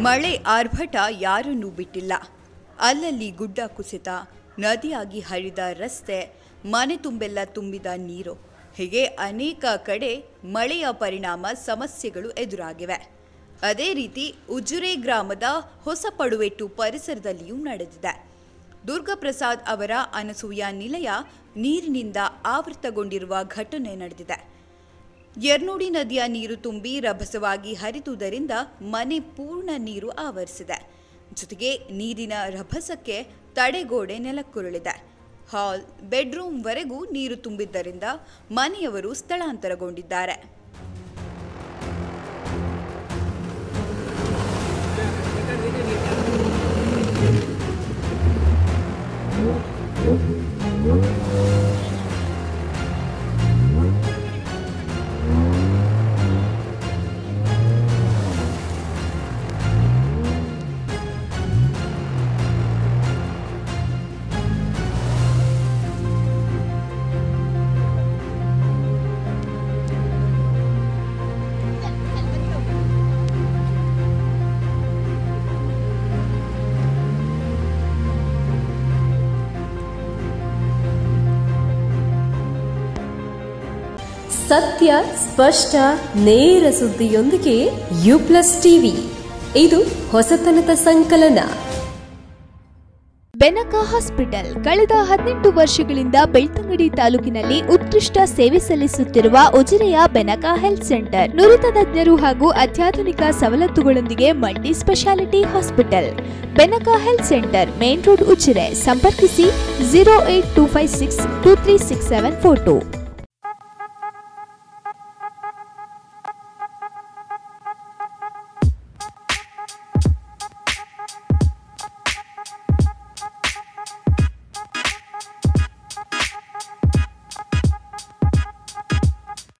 ಮಳೆ ಆರ್ಭಟ ಯಾರನ್ನೂ ಬಿಟ್ಟಿಲ್ಲ ಅಲ್ಲಲ್ಲಿ ಗುಡ್ಡ ಕುಸಿತ ನದಿಯಾಗಿ ಹರಿದ ರಸ್ತೆ ಮನೆ ತುಂಬೆಲ್ಲ ತುಂಬಿದ ನೀರು ಹೀಗೆ ಅನೇಕ ಕಡೆ ಮಳೆಯ ಪರಿಣಾಮ ಸಮಸ್ಯೆಗಳು ಎದುರಾಗಿವೆ ಅದೇ ರೀತಿ ಉಜುರೆ ಗ್ರಾಮದ ಹೊಸ ಪಡುವೆಟ್ಟು ಪರಿಸರದಲ್ಲಿಯೂ ನಡೆದಿದೆ ದುರ್ಗಪ್ರಸಾದ್ ಅವರ ಅನಸೂಯ ನಿಲಯ ನೀರಿನಿಂದ ಆವೃತಗೊಂಡಿರುವ ಘಟನೆ ನಡೆದಿದೆ ಯರ್ನೂಡಿ ನದಿಯ ನೀರು ತುಂಬಿ ರಭಸವಾಗಿ ಹರಿದುದರಿಂದ ಮನೆ ಪೂರ್ಣ ನೀರು ಆವರಿಸಿದೆ ಜೊತೆಗೆ ನೀರಿನ ರಭಸಕ್ಕೆ ತಡೆಗೋಡೆ ನೆಲಕ್ಕುರುಳಿದೆ ಹಾಲ್ ಬೆಡ್ರೂಮ್ವರೆಗೂ ನೀರು ತುಂಬಿದ್ದರಿಂದ ಮನೆಯವರು ಸ್ಥಳಾಂತರಗೊಂಡಿದ್ದಾರೆ ಸತ್ಯ ಸ್ಪಷ್ಟ ನೇರ ಸುದ್ದಿಯೊಂದಿಗೆ ಯು ಪ್ಲಸ್ ಟಿವಿ ಇದು ಹೊಸತನದ ಸಂಕಲನ ಬೆನಕ ಹಾಸ್ಪಿಟಲ್ ಕಳೆದ ಹದಿನೆಂಟು ವರ್ಷಗಳಿಂದ ಬೆಳ್ತಂಗಡಿ ತಾಲೂಕಿನಲ್ಲಿ ಉತ್ಕೃಷ್ಟ ಸೇವೆ ಸಲ್ಲಿಸುತ್ತಿರುವ ಉಜಿರೆಯ ಬೆನಕ ಹೆಲ್ತ್ ಸೆಂಟರ್ ನುರಿತ ತಜ್ಞರು ಹಾಗೂ ಅತ್ಯಾಧುನಿಕ ಸವಲತ್ತುಗಳೊಂದಿಗೆ multi speciality hospital Benaka health centre main road Ujire ಸಂಪರ್ಕಿಸಿ zero eight two five six two three six seven four to